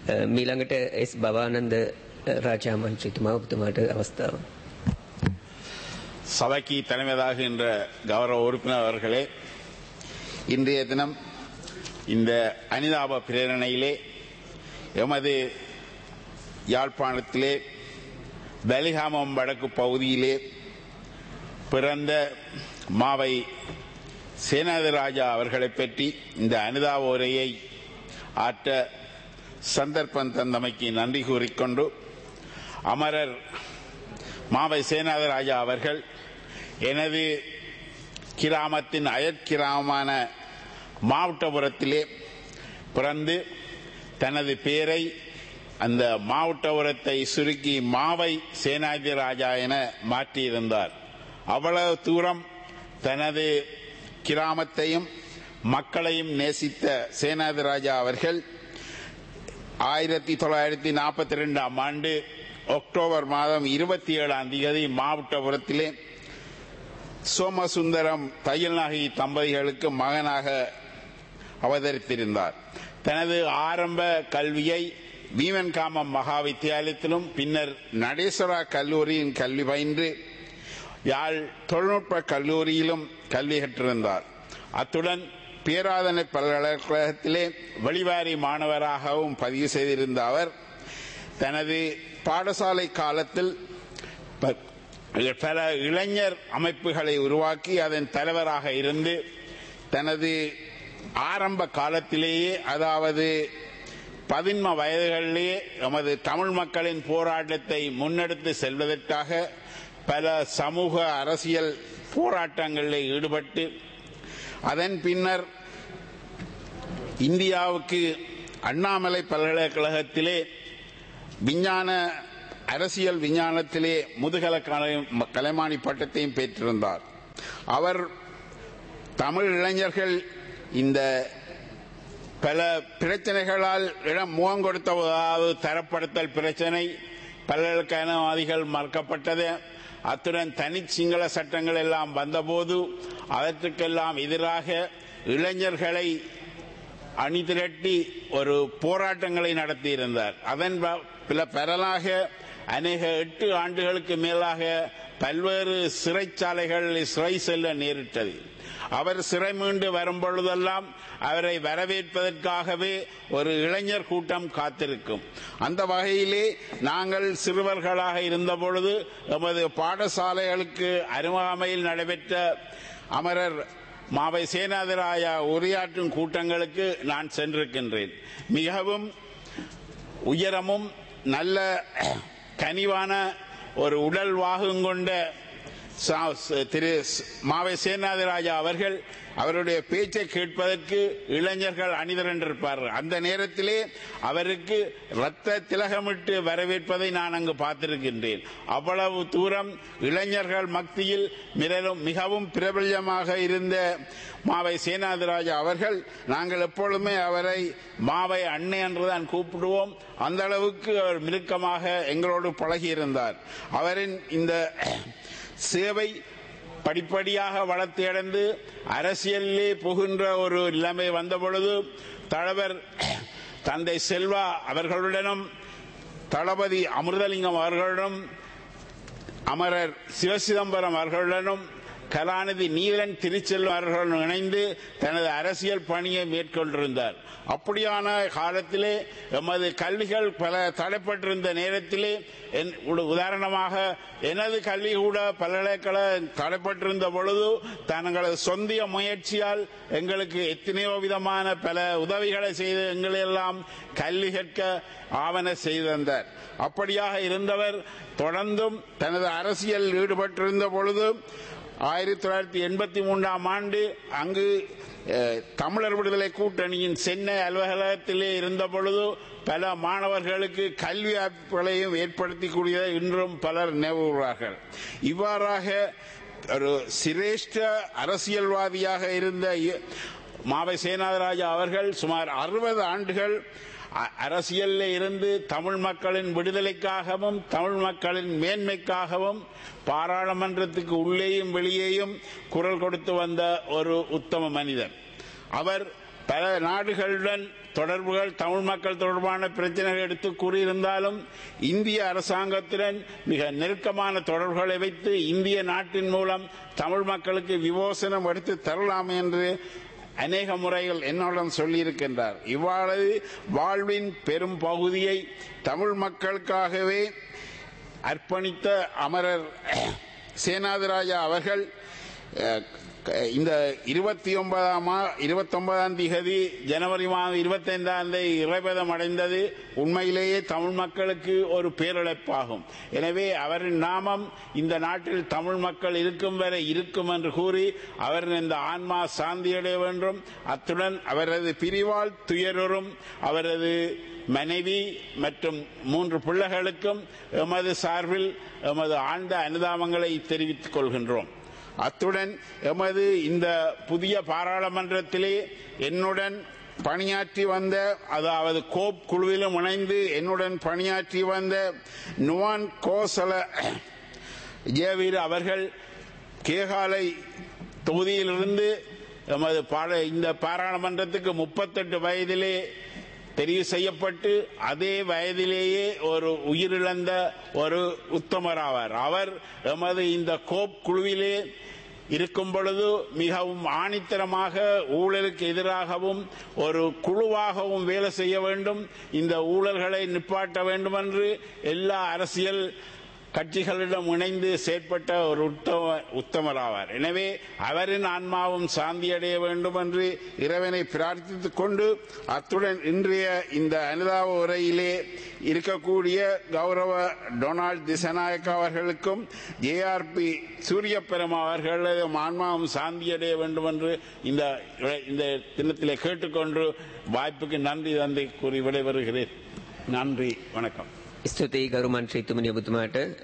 මීළඟට එස් භවානන්ද රාජා මන්ත්‍රීතුමා ඔබතුමාට අවස්ථාව. சபைக்கு தலைமைதாகின்ற கௌரவ உறுப்பினர் அவர்களே இன்றைய தினம் இந்த அனிதாப பிரேரணையிலே எமது யாழ்ப்பாணத்திலே பலிகாமம் வடக்கு பகுதியிலே பிறந்த மாவை சேனாதிராஜா அவர்களை பற்றி இந்த அனுதாப உரையை ஆற்ற சந்தர்ப்பம் தந்தமைக்கு நன்றி கூறிக்கொண்டு அமரர் மாவை சேனாதராஜா அவர்கள் எனது கிராமத்தின் அயற்கிராமமான மாவட்டபுரத்திலே பிறந்து தனது பேரை அந்த மாவட்டபுரத்தை சுருக்கி மாவை சேனாதி ராஜா என மாற்றியிருந்தார் அவ்வளவு தூரம் தனது கிராமத்தையும் மக்களையும் நேசித்த சேனாதி ராஜா அவர்கள் ஆயிரத்தி தொள்ளாயிரத்தி நாற்பத்தி ரெண்டாம் ஆண்டு அக்டோபர் மாதம் இருபத்தி ஏழாம் தேதி மாவட்டபுரத்திலே சோமசுந்தரம் தையல்நாகி தம்பதிகளுக்கு மகனாக அவதரித்திருந்தார் தனது ஆரம்ப கல்வியை வீமன்காமம் மகா வித்தியாலயத்திலும் பின்னர் நடேஸ்வரா கல்லூரியின் கல்வி பயின்று யாழ் தொழில்நுட்ப கல்லூரியிலும் கல்வி கற்றிருந்தார் அத்துடன் பேராதனை பல்கலைக்கழகத்திலே வெளிவாரி மாணவராகவும் பதிவு செய்திருந்த அவர் தனது பாடசாலை காலத்தில் ப- பல இளைஞர் அமைப்புகளை உருவாக்கி அதன் தலைவராக இருந்து தனது ஆரம்ப காலத்திலேயே அதாவது பதின்ம வயதுகளிலேயே எமது தமிழ் மக்களின் போராட்டத்தை முன்னெடுத்து செல்வதற்காக பல சமூக அரசியல் போராட்டங்களில் ஈடுபட்டு அதன் பின்னர் இந்தியாவுக்கு அண்ணாமலை பல்கலைக்கழகத்திலே விஞ்ஞான அரசியல் விஞ்ஞானத்திலே முதுகல கலை- கலைமானி பட்டத்தையும் பெற்றிருந்தார் அவர் தமிழ் இளைஞர்கள் இந்த பல பிரச்சனைகளால் இடம் முகம் கொடுத்ததாவது தரப்படுத்தல் பிரச்சனை பல்கலைக்கழகவாதிகள் மறுக்கப்பட்டது அத்துடன் தனி சிங்கள சட்டங்கள் எல்லாம் வந்தபோது அவற்றுக்கெல்லாம் எதிராக இளைஞர்களை அணிதிரட்டி ஒரு போராட்டங்களை நடத்தியிருந்தார் அதன் ப- பில பரலாக அநேக எட்டு ஆண்டுகளுக்கு மேலாக பல்வேறு சிறைச்சாலைகள் சிறை செல்ல நேரிட்டது அவர் சிறை மீண்டு வரும் பொழுதெல்லாம் அவரை வரவேற்பதற்காகவே ஒரு இளைஞர் கூட்டம் காத்திருக்கும் அந்த வகையிலே நாங்கள் சிறுவர்களாக இருந்த பொழுது எமது பாடசாலைகளுக்கு அருகாமையில் நடைபெற்ற அமரர் மாவை சேனாதிராயா உரையாற்றும் கூட்டங்களுக்கு நான் சென்றிருக்கின்றேன் மிகவும் உயரமும் நல்ல கனிவான ஒரு உடல் வாகுங்கொண்ட சா- ச- திரு ஸ்- மாவை சேனாதிராஜா அவர்கள் அவருடைய பேச்சை கேட்பதற்கு இளைஞர்கள் அணிதிரண்டிருப்பார்கள் அந்த நேரத்திலே அவருக்கு ரத்த திலகமிட்டு வரவேற்பதை நான் அங்கு பார்த்திருக்கின்றேன் அவ்வளவு தூரம் இளைஞர்கள் மத்தியில் மிகவும் மிகவும் பிரபல்யமாக இருந்த மாவை சேனாதிராஜா அவர்கள் நாங்கள் எப்பொழுதுமே அவரை மாவை அன்னை என்றுதான் கூப்பிடுவோம் அந்த அளவுக்கு அவர் மிருக்கமாக எங்களோடு பழகியிருந்தார் அவரின் இந்த சேவை படிப்படியாக வளர்த்தி அடைந்து அரசியலிலே புகின்ற ஒரு நிலைமை வந்த பொழுது தலைவர் தந்தை செல்வா அவர்களுடனும் தளபதி அமிர்தலிங்கம் அவர்களுடனும் அமரர் சிவசிதம்பரம் அவர்களுடனும் கலாநிதி நீலன் திருச்செல்வம் அவர்களுடன் இணைந்து தனது அரசியல் பணியை மேற்கொண்டிருந்தார் அப்படியான காலத்திலே எமது கல்விகள் பல தடைப்பட்டிருந்த நேரத்திலே என்- உட- உதாரணமாக எனது கல்வி கூட பல்கலைக்கழக தடைப்பட்டிருந்த பொழுது தங்களது சொந்திய முயற்சியால் எங்களுக்கு எத்தனையோ விதமான பல உதவிகளை செய்து எங்களெல்லாம் கல்வி கற்க ஆவண செய்து தந்தார் அப்படியாக இருந்தவர் தொடர்ந்தும் தனது அரசியல் ஈடுபட்டிருந்த பொழுது ஆயிரத்தி தொள்ளாயிரத்தி எண்பத்தி மூன்றாம் ஆண்டு அங்கு அஹ், தமிழர் விடுதலை கூட்டணியின் சென்னை அலுவலகத்திலே இருந்த பொழுது பல மாணவர்களுக்கு கல்வி வாய்ப்புகளையும் ஏற்படுத்தி கூடிய இன்றும் பலர் நினைவுகிறார்கள் இவ்வாறாக ஒரு சிரேஷ்ட அரசியல்வாதியாக இருந்த இ- மாவை சேனாதராஜா அவர்கள் சுமார் அறுபது ஆண்டுகள் அ- அரசியலில் இருந்து தமிழ் மக்களின் விடுதலைக்காகவும் தமிழ் மக்களின் மேன்மைக்காகவும் பாராளுமன்றத்துக்கு உள்ளேயும் வெளியேயும் குரல் கொடுத்து வந்த ஒரு உத்தம மனிதர் அவர் பல நாடுகளுடன் தொடர்புகள் தமிழ் மக்கள் தொடர்பான பிரச்சனைகள் எடுத்து கூறியிருந்தாலும் இந்திய அரசாங்கத்துடன் மிக நெருக்கமான தொடர்புகளை வைத்து இந்திய நாட்டின் மூலம் தமிழ் மக்களுக்கு விமோசனம் எடுத்து தரலாம் என்று அநேக முறைகள் என்னுடன் சொல்லியிருக்கின்றார் இவ்வாறு வாழ்வின் பெரும் பகுதியை தமிழ் மக்களுக்காகவே அர்ப்பணித்த அமரர் சேனாதிராஜா அவர்கள் அஹ், இந்த இருபத்தி ஒன்பதாம் இருபத்தி ஒன்பதாம் திகதி ஜனவரி மாதம் இருபத்தி ஐந்தாம் தேதி இறைபதம் அடைந்தது உண்மையிலேயே தமிழ் மக்களுக்கு ஒரு பேரிழப்பாகும் எனவே அவரின் நாமம் இந்த நாட்டில் தமிழ் மக்கள் இருக்கும் வரை இருக்கும் என்று கூறி அவரின் இந்த ஆன்மா சாந்தியடைய வேண்டும் அத்துடன் அவரது பிரிவால் துயருறும் அவரது மனைவி மற்றும் மூன்று பிள்ளைகளுக்கும் எமது சார்பில் எமது ஆழ்ந்த அனுதாபங்களை தெரிவித்துக் கொள்கின்றோம் அத்துடன் எமது இந்த புதிய பாராளுமன்றத்திலே என்னுடன் பணியாற்றி வந்த அதாவது கோப் குழுவிலும் இணைந்து என்னுடன் பணியாற்றி வந்த நுவான் கோசல ஜேவீர் அவர்கள் கேகாலை தொகுதியிலிருந்து எமது பாட இந்த பாராளுமன்றத்துக்கு முப்பத்தெட்டு வயதிலே தெரிவு செய்யப்பட்டு அதே வயதிலேயே ஒரு உயிரிழந்த ஒரு உத்தமராவார் அவர் எமது இந்த கோப் குழுவிலே இருக்கும் பொழுது மிகவும் ஆணித்தரமாக ஊழலுக்கு எதிராகவும் ஒரு குழுவாகவும் வேலை செய்ய வேண்டும் இந்த ஊழல்களை நிப்பாட்ட வேண்டும் என்று எல்லா அரசியல் கட்சிகளிடம் இணைந்து செயற்பட்ட ஒரு உத்தம உத்தமராவார் எனவே அவரின் ஆன்மாவும் சாந்தியடைய வேண்டும் என்று இறைவனை பிரார்த்தித்துக் கொண்டு அத்துடன் இன்றைய இந்த அனுதாப உரையிலே இருக்கக்கூடிய கௌரவ டொனால்ட் திசநாயக் அவர்களுக்கும் ஜேஆர்பி சூரியபெருமா அவர்களது ஆன்மாவும் சாந்தியடைய வேண்டும் என்று இந்த இந்த தினத்திலே கேட்டுக்கொண்டு வாய்ப்புக்கு நன்றி தந்தை கூறி விடைபெறுகிறேன் நன்றி வணக்கம் ස්තුතියි ගරු මන්ත්‍රීතුමනි ඔබතුමාට